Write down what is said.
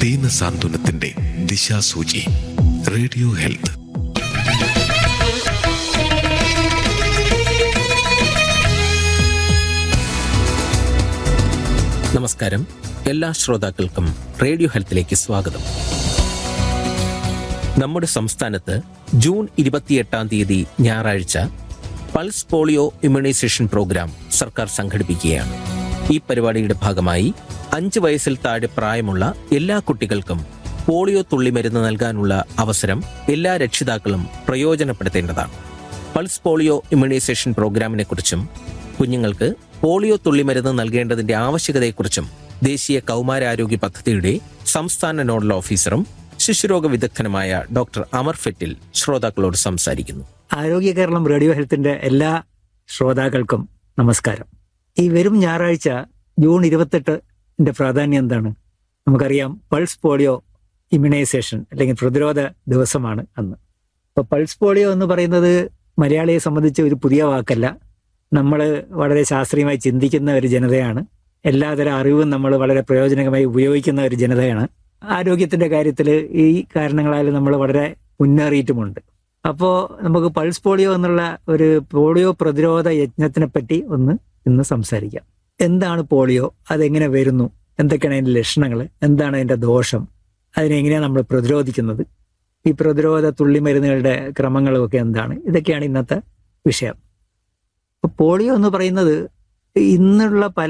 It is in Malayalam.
ദീന സാന്ത്വനത്തിന്റെ ദിശാസൂചി റേഡിയോ ഹെൽത്ത് നമസ്കാരം എല്ലാ ശ്രോതാക്കൾക്കും റേഡിയോ ഹെൽത്തിലേക്ക് സ്വാഗതം നമ്മുടെ സംസ്ഥാനത്ത് ജൂൺ ഇരുപത്തിയെട്ടാം തീയതി ഞായറാഴ്ച പൾസ് പോളിയോ ഇമ്മ്യൂണൈസേഷൻ പ്രോഗ്രാം സർക്കാർ സംഘടിപ്പിക്കുകയാണ് ഈ പരിപാടിയുടെ ഭാഗമായി അഞ്ച് വയസ്സിൽ താഴെ പ്രായമുള്ള എല്ലാ കുട്ടികൾക്കും പോളിയോ തുള്ളിമരുന്ന് നൽകാനുള്ള അവസരം എല്ലാ രക്ഷിതാക്കളും പ്രയോജനപ്പെടുത്തേണ്ടതാണ് പൾസ് പോളിയോ ഇമ്മ്യൂണൈസേഷൻ പ്രോഗ്രാമിനെ കുറിച്ചും കുഞ്ഞുങ്ങൾക്ക് പോളിയോ തുള്ളിമരുന്ന് നൽകേണ്ടതിന്റെ ആവശ്യകതയെക്കുറിച്ചും ദേശീയ കൗമാരാരോഗ്യ പദ്ധതിയുടെ സംസ്ഥാന നോഡൽ ഓഫീസറും ശിശുരോഗ വിദഗ്ധനുമായ ഡോക്ടർ അമർ ഫെറ്റിൽ ശ്രോതാക്കളോട് സംസാരിക്കുന്നു ആരോഗ്യ കേരളം റേഡിയോ ഹെൽത്തിന്റെ എല്ലാ ശ്രോതാക്കൾക്കും നമസ്കാരം ഈ വരും ഞായറാഴ്ച ജൂൺ ഇരുപത്തെട്ടിന്റെ പ്രാധാന്യം എന്താണ് നമുക്കറിയാം പൾസ് പോളിയോ ഇമ്മ്യൂണൈസേഷൻ അല്ലെങ്കിൽ പ്രതിരോധ ദിവസമാണ് അന്ന് അപ്പൊ പൾസ് പോളിയോ എന്ന് പറയുന്നത് മലയാളിയെ സംബന്ധിച്ച് ഒരു പുതിയ വാക്കല്ല നമ്മൾ വളരെ ശാസ്ത്രീയമായി ചിന്തിക്കുന്ന ഒരു ജനതയാണ് എല്ലാതരം അറിവും നമ്മൾ വളരെ പ്രയോജനകമായി ഉപയോഗിക്കുന്ന ഒരു ജനതയാണ് ആരോഗ്യത്തിന്റെ കാര്യത്തിൽ ഈ കാരണങ്ങളാൽ നമ്മൾ വളരെ മുന്നേറിയിട്ടുമുണ്ട് അപ്പോൾ നമുക്ക് പൾസ് പോളിയോ എന്നുള്ള ഒരു പോളിയോ പ്രതിരോധ യജ്ഞത്തിനെ പറ്റി ഒന്ന് ഇന്ന് സംസാരിക്കാം എന്താണ് പോളിയോ അതെങ്ങനെ വരുന്നു എന്തൊക്കെയാണ് അതിന്റെ ലക്ഷണങ്ങൾ എന്താണ് അതിന്റെ ദോഷം അതിനെങ്ങനെയാണ് നമ്മൾ പ്രതിരോധിക്കുന്നത് ഈ പ്രതിരോധ തുള്ളിമരുന്നുകളുടെ ക്രമങ്ങളുമൊക്കെ എന്താണ് ഇതൊക്കെയാണ് ഇന്നത്തെ വിഷയം അപ്പൊ പോളിയോ എന്ന് പറയുന്നത് ഇന്നുള്ള പല